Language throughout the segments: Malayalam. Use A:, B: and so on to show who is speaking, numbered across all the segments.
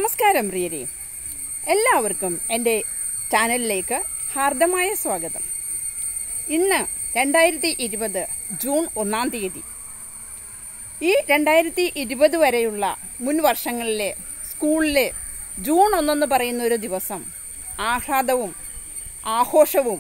A: നമസ്കാരം പ്രിയരെ എല്ലാവർക്കും എൻ്റെ ചാനലിലേക്ക് ഹാർദമായ സ്വാഗതം ഇന്ന് രണ്ടായിരത്തി ഇരുപത് ജൂൺ ഒന്നാം തീയതി ഈ രണ്ടായിരത്തി ഇരുപത് വരെയുള്ള മുൻ വർഷങ്ങളിലെ സ്കൂളിലെ ജൂൺ ഒന്നെന്ന് പറയുന്ന ഒരു ദിവസം ആഹ്ലാദവും ആഘോഷവും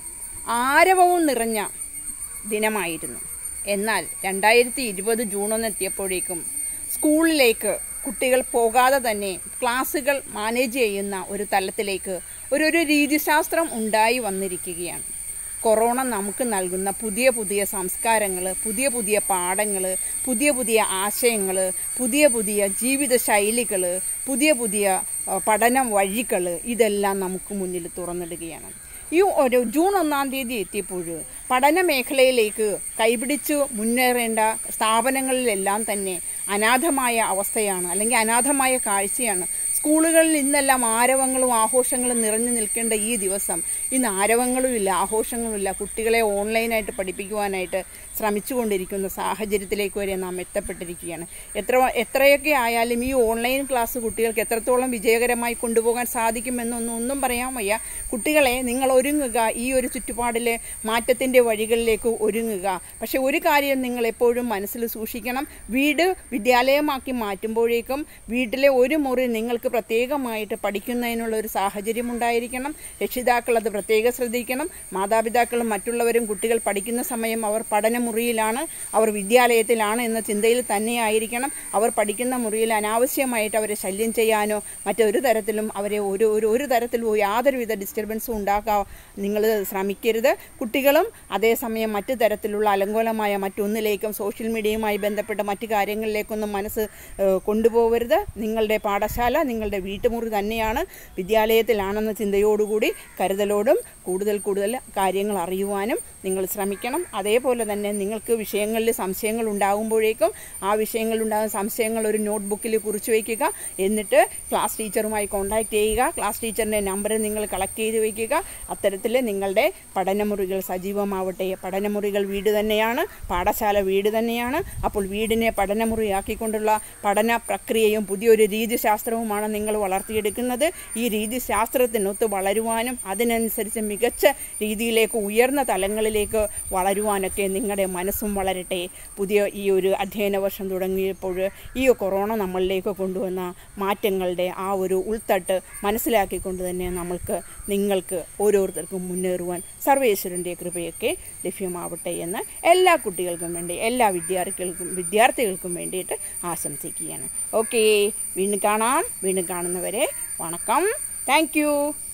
A: ആരവവും നിറഞ്ഞ ദിനമായിരുന്നു എന്നാൽ രണ്ടായിരത്തി ഇരുപത് ജൂൺ ഒന്ന് എത്തിയപ്പോഴേക്കും സ്കൂളിലേക്ക് കുട്ടികൾ പോകാതെ തന്നെ ക്ലാസ്സുകൾ മാനേജ് ചെയ്യുന്ന ഒരു തലത്തിലേക്ക് ഒരു ഒരു രീതിശാസ്ത്രം ഉണ്ടായി വന്നിരിക്കുകയാണ് കൊറോണ നമുക്ക് നൽകുന്ന പുതിയ പുതിയ സംസ്കാരങ്ങൾ പുതിയ പുതിയ പാഠങ്ങൾ പുതിയ പുതിയ ആശയങ്ങൾ പുതിയ പുതിയ ജീവിത ശൈലികൾ പുതിയ പുതിയ ആ, പഠന വഴികൾ ഇതെല്ലാം നമുക്ക് മുന്നിൽ തുറന്നിടുകയാണ് ഈ ഒരു ജൂൺ ഒന്നാം തീയതി എത്തിയപ്പോൾ പഠന മേഖലയിലേക്ക് കൈപിടിച്ചു മുന്നേറേണ്ട സ്ഥാപനങ്ങളിലെല്ലാം തന്നെ അനാഥമായ അവസ്ഥയാണ് അല്ലെങ്കിൽ അനാഥമായ കാഴ്ചയാണ് സ്കൂളുകളിൽ ഇന്നെല്ലാം ആരവങ്ങളും ആഘോഷങ്ങളും നിറഞ്ഞു നിൽക്കേണ്ട ഈ ദിവസം ഇന്ന് ആരവങ്ങളും ഇല്ല ആഘോഷങ്ങളും ഇല്ല കുട്ടികളെ ഓൺലൈനായിട്ട് പഠിപ്പിക്കുവാനായിട്ട് ശ്രമിച്ചുകൊണ്ടിരിക്കുന്ന സാഹചര്യത്തിലേക്ക് വരെ നാം എത്തപ്പെട്ടിരിക്കുകയാണ് എത്ര എത്രയൊക്കെ ആയാലും ഈ ഓൺലൈൻ ക്ലാസ് കുട്ടികൾക്ക് എത്രത്തോളം വിജയകരമായി കൊണ്ടുപോകാൻ സാധിക്കുമെന്നൊന്നും ഒന്നും പറയാൻ വയ്യ കുട്ടികളെ നിങ്ങൾ ഒരുങ്ങുക ഈ ഒരു ചുറ്റുപാടിലെ മാറ്റത്തിൻ്റെ വഴികളിലേക്ക് ഒരുങ്ങുക പക്ഷെ ഒരു കാര്യം നിങ്ങൾ എപ്പോഴും മനസ്സിൽ സൂക്ഷിക്കണം വീട് വിദ്യാലയമാക്കി മാറ്റുമ്പോഴേക്കും വീട്ടിലെ ഒരു മുറി നിങ്ങൾക്ക് പ്രത്യേകമായിട്ട് പഠിക്കുന്നതിനുള്ള ഒരു സാഹചര്യം ഉണ്ടായിരിക്കണം രക്ഷിതാക്കൾ അത് പ്രത്യേകം ശ്രദ്ധിക്കണം മാതാപിതാക്കളും മറ്റുള്ളവരും കുട്ടികൾ പഠിക്കുന്ന സമയം അവർ പഠനമുറിയിലാണ് അവർ വിദ്യാലയത്തിലാണ് എന്ന ചിന്തയിൽ തന്നെയായിരിക്കണം അവർ പഠിക്കുന്ന മുറിയിൽ അനാവശ്യമായിട്ട് അവരെ ശല്യം ചെയ്യാനോ മറ്റൊരു തരത്തിലും അവരെ ഒരു ഒരു ഒരു തരത്തിലും യാതൊരുവിധ ഡിസ്റ്റർബൻസും ഉണ്ടാക്കാൻ നിങ്ങൾ ശ്രമിക്കരുത് കുട്ടികളും അതേസമയം മറ്റു തരത്തിലുള്ള അലങ്കോലമായ മറ്റൊന്നിലേക്കും സോഷ്യൽ മീഡിയയുമായി ബന്ധപ്പെട്ട മറ്റു കാര്യങ്ങളിലേക്കൊന്നും മനസ്സ് ഏഹ്, കൊണ്ടുപോകരുത് നിങ്ങളുടെ പാഠശാല നിങ്ങളുടെ വീട്ടുമുറി തന്നെയാണ് വിദ്യാലയത്തിലാണെന്ന ചിന്തയോടുകൂടി കരുതലോടും കൂടുതൽ കൂടുതൽ കാര്യങ്ങൾ അറിയുവാനും നിങ്ങൾ ശ്രമിക്കണം അതേപോലെ തന്നെ നിങ്ങൾക്ക് വിഷയങ്ങളിൽ സംശയങ്ങൾ ഉണ്ടാകുമ്പോഴേക്കും ആ വിഷയങ്ങളിലുണ്ടാകുന്ന സംശയങ്ങൾ ഒരു നോട്ട് ബുക്കിൽ കുറിച്ച് വയ്ക്കുക എന്നിട്ട് ക്ലാസ് ടീച്ചറുമായി കോൺടാക്റ്റ് ചെയ്യുക ക്ലാസ് ടീച്ചറിൻ്റെ നമ്പർ നിങ്ങൾ കളക്ട് ചെയ്ത് വയ്ക്കുക അത്തരത്തിൽ നിങ്ങളുടെ പഠനമുറികൾ സജീവമാവട്ടെ പഠനമുറികൾ വീട് തന്നെയാണ് പാഠശാല വീട് തന്നെയാണ് അപ്പോൾ വീടിനെ പഠനമുറിയാക്കിക്കൊണ്ടുള്ള പഠന പ്രക്രിയയും പുതിയൊരു രീതിശാസ്ത്രവുമാണ് നിങ്ങൾ വളർത്തിയെടുക്കുന്നത് ഈ രീതിശാസ്ത്രത്തിനൊത്ത് വളരുവാനും അതിനനുസരിച്ച് മികച്ച രീതിയിലേക്ക് ഉയർന്ന തലങ്ങളിലേക്ക് വളരുവാനൊക്കെ നിങ്ങളുടെ മനസ്സും വളരട്ടെ പുതിയ ഈ ഒരു അധ്യയന വർഷം തുടങ്ങിയപ്പോൾ ഈ കൊറോണ നമ്മളിലേക്ക് കൊണ്ടുവന്ന മാറ്റങ്ങളുടെ ആ ഒരു ഉൾത്തട്ട് മനസ്സിലാക്കിക്കൊണ്ട് തന്നെ നമ്മൾക്ക് നിങ്ങൾക്ക് ഓരോരുത്തർക്കും മുന്നേറുവാൻ സർവേശ്വരൻ്റെ കൃപയൊക്കെ ലഭ്യമാവട്ടെ എന്ന് എല്ലാ കുട്ടികൾക്കും വേണ്ടി എല്ലാ വിദ്യാർത്ഥികൾക്കും വിദ്യാർത്ഥികൾക്കും വേണ്ടിയിട്ട് ആശംസിക്കുകയാണ് ഓക്കെ വീണ്ടും കാണാം വീണ്ടും കാണുന്നവരെ വണക്കം താങ്ക്